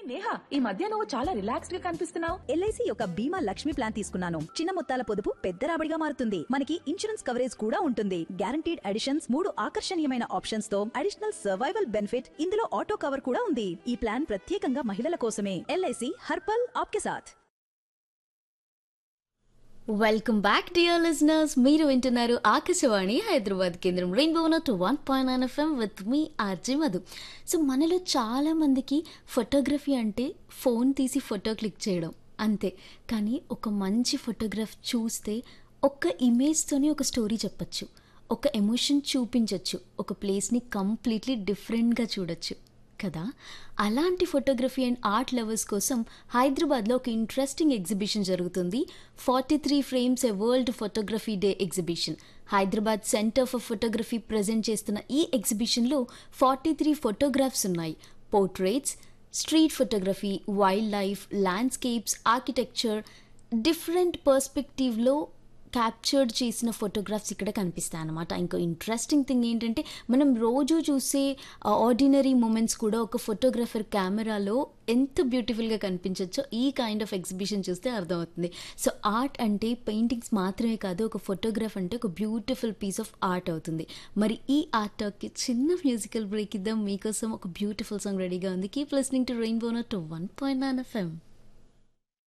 నేహా ఈ మధ్య నువ్వు చాలా రిలాక్స్డ్ గా కనిపిస్తున్నావు ఎల్ఐసి యొక్క బీమా లక్ష్మి ప్లాన్ తీసుకున్నాను చిన్న మొత్తాల పొదుపు పెద్ద రాబడిగా మారుతుంది మనకి ఇన్సూరెన్స్ కవరేజ్ కూడా ఉంటుంది గ్యారంటీడ్ అడిషన్స్ మూడు ఆకర్షణీయమైన ఆప్షన్స్ తో అడిషనల్ సర్వైవల్ బెనిఫిట్ ఇందులో ఆటో కవర్ కూడా ఉంది ఈ ప్లాన్ ప్రత్యేకంగా మహిళల కోసమే ఎల్ఐసి హర్పల్ ఆప్కే సాథ్ వెల్కమ్ బ్యాక్ డియర్ లిజనర్స్ మీరు వింటున్నారు ఆకాశవాణి హైదరాబాద్ కేంద్రం rainbow note one point nine FM with మీ ఆర్జీ మధు సో మనలో చాలా మందికి ఫోటోగ్రఫీ అంటే ఫోన్ తీసి ఫోటో క్లిక్ చేయడం అంతే కానీ ఒక మంచి ఫోటోగ్రాఫ్ చూస్తే ఒక్క ఇమేజ్తోనే ఒక స్టోరీ చెప్పచ్చు ఒక ఎమోషన్ చూపించవచ్చు ఒక ప్లేస్ని కంప్లీట్లీ డిఫరెంట్గా చూడొచ్చు కదా అలాంటి ఫోటోగ్రఫీ అండ్ ఆర్ట్ లవర్స్ కోసం హైదరాబాద్లో ఒక ఇంట్రెస్టింగ్ ఎగ్జిబిషన్ జరుగుతుంది forty three frames a world photography day exhibition Hyderabad centre for photography present చేస్తున్న ఈ ఎగ్జిబిషన్లో ఫార్టీ త్రీ ఫోటోగ్రాఫ్స్ ఉన్నాయి portraits street photography wildlife landscapes architecture different పర్స్పెక్టివ్లో క్యాప్చర్డ్ చేసిన ఫోటోగ్రాఫ్స్ ఇక్కడ కనిపిస్తాయి అన్నమాట ఇంకో ఇంట్రెస్టింగ్ థింగ్ ఏంటంటే మనం రోజు చూసే ఆర్డినరీ మూమెంట్స్ కూడా ఒక ఫోటోగ్రాఫర్ కెమెరాలో ఎంత బ్యూటిఫుల్గా కనిపించవచ్చో ఈ కైండ్ ఆఫ్ ఎగ్జిబిషన్ చూస్తే అర్థమవుతుంది సో ఆర్ట్ అంటే పెయింటింగ్స్ మాత్రమే కాదు ఒక ఫోటోగ్రాఫ్ అంటే ఒక బ్యూటిఫుల్ పీస్ ఆఫ్ ఆర్ట్ అవుతుంది మరి ఈ ఆర్ట్ టాక్కి చిన్న మ్యూజికల్ బ్రేక్ ఇద్దాం మీకోసం ఒక బ్యూటిఫుల్ సాంగ్ రెడీగా ఉంది keep listening to Rainbow two one point nine FM